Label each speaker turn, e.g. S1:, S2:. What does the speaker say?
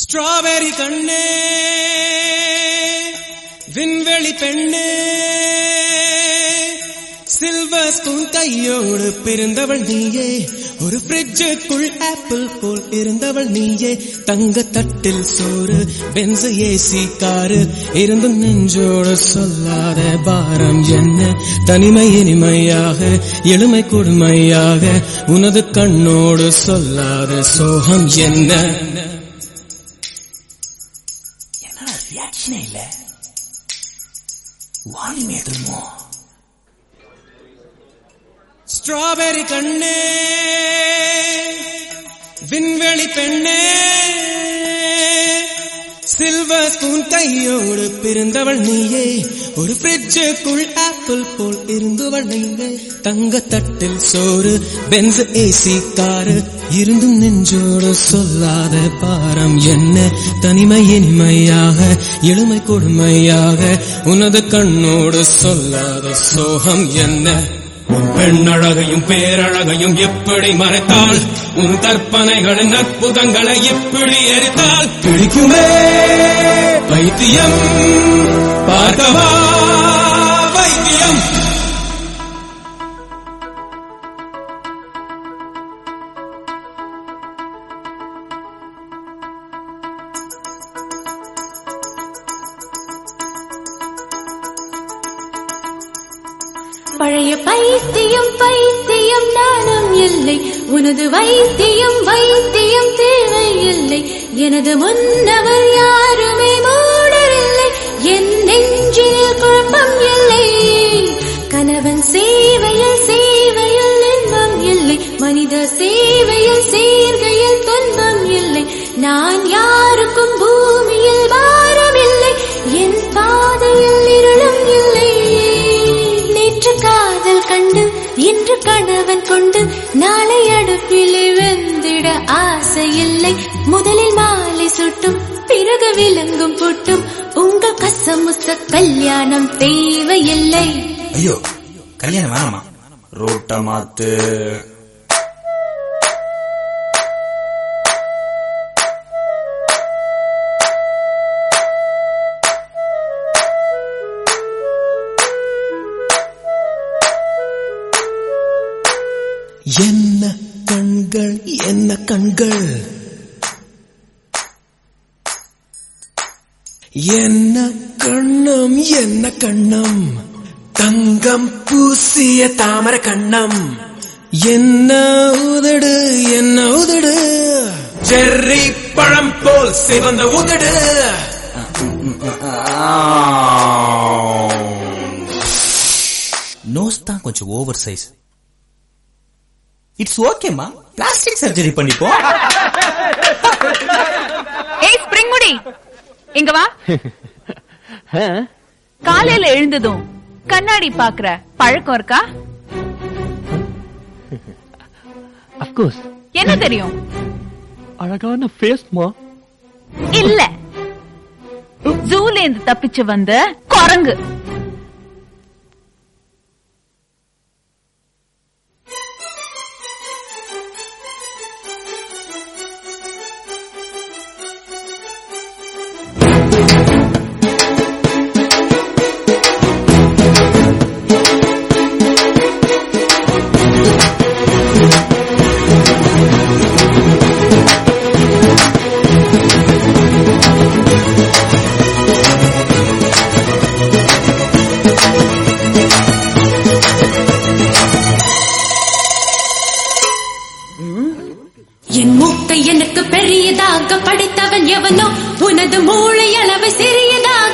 S1: strawberry கண்ணே விண்வெளி பெண்ணே சில்வர் ஸ்பூன் கையோடு பிறந்தவள் நீயே ஒரு ஃப்ரிட்ஜுக்குள் ஆப்பிள் போல் இருந்தவள் நீயே தங்க தட்டில் சோறு பென்ச ஏசி காரு இருந்து நெஞ்சோடு சொல்லாத பாரம் என்ன தனிமை இனிமையாக எளிமை கொடுமையாக உனது கண்ணோடு சொல்லாத சோகம் என்ன
S2: என்னடா ரியாக்ஷனே இல்ல வால்யூம் ஏத்துமோ
S1: ஸ்ட்ராபெரி கண்ணே விண்வெளி பெண்ணே சில்வர் ஸ்பூன் கையோடு பிறந்தவள் நீயே ஒரு ஃப்ரிட்ஜுக்குள் ஆப்பிள் போல் இருந்தவள் நீயே தங்க தட்டில் சோறு பென்ஸ் ஏசி காரு இருந்தும் நெஞ்சோடு சொல்லாத பாரம் என்ன தனிமை இனிமையாக எளிமை கொடுமையாக உனது கண்ணோடு சொல்லாத சோகம் என்ன உன் பெண்ணழகையும் பேரழகையும் எப்படி மறைத்தாள் உன் கற்பனைகளின் அற்புதங்களை எப்படி எரித்தாள் பிடிக்குமே வைத்தியம் பார்க்கவா வைத்தியம்
S3: பழைய பைத்தியம் பைத்தியம் நானும் இல்லை உனது வைத்தியம் வைத்தியம் தேவையில்லை எனது முன்னவர் யாருமே மூடவில்லை என் நெஞ்சினில் குழப்பம் இல்லை கணவன் சேவையில் சேவையில் இன்பம் இல்லை மனித சேவையில் சேர்கையில் துன்பம் இல்லை நான் யாருக்கும் பூமியில் பாரம் இல்லை என் பாதையில் இருளும் இல்லை நேற்று காதல் கண்டு இன்று கணவன் கொண்டு நாளை அடுப்பிலே வெந்திட ஆசை இல்லை முதலில் மாலை சுட்டும் பிறகு விலங்கும் புட்டும் உங்கள் கசமுச கல்யாணம் தேவையில்லை
S2: ஐயோ கல்யாணம் வேணாமா ரோட்ட மாத்து
S1: என்ன கண்கள் என்ன கண்கள் என்ன கண்ணம் என்ன கண்ணம் தங்கம் பூசிய தாமர கண்ணம் என்ன உதடு என்ன உதடு ஜெர்ரி பழம் போல் சிவந்த உதடு
S2: நோஸ் தான் கொஞ்சம் ஓவர் சைஸ் இட்ஸ் ஓகேமா பிளாஸ்டிக் சர்ஜரி பண்ணிப்போம்
S4: ஏய் ஸ்பிரிங் முடி இங்க வா காலையில எழுந்ததும் கண்ணாடி பாக்குற பழக்கம் இருக்கா
S5: அப்கோர்ஸ்
S4: என்ன தெரியும்
S5: அழகான ஃபேஸ்மா
S4: இல்ல ஜூல இருந்து தப்பிச்சு வந்த குரங்கு
S3: என் மூக்கை எனக்கு பெரியதாக படித்தவன் எவனோ உனது மூளை அளவு சிறியதாக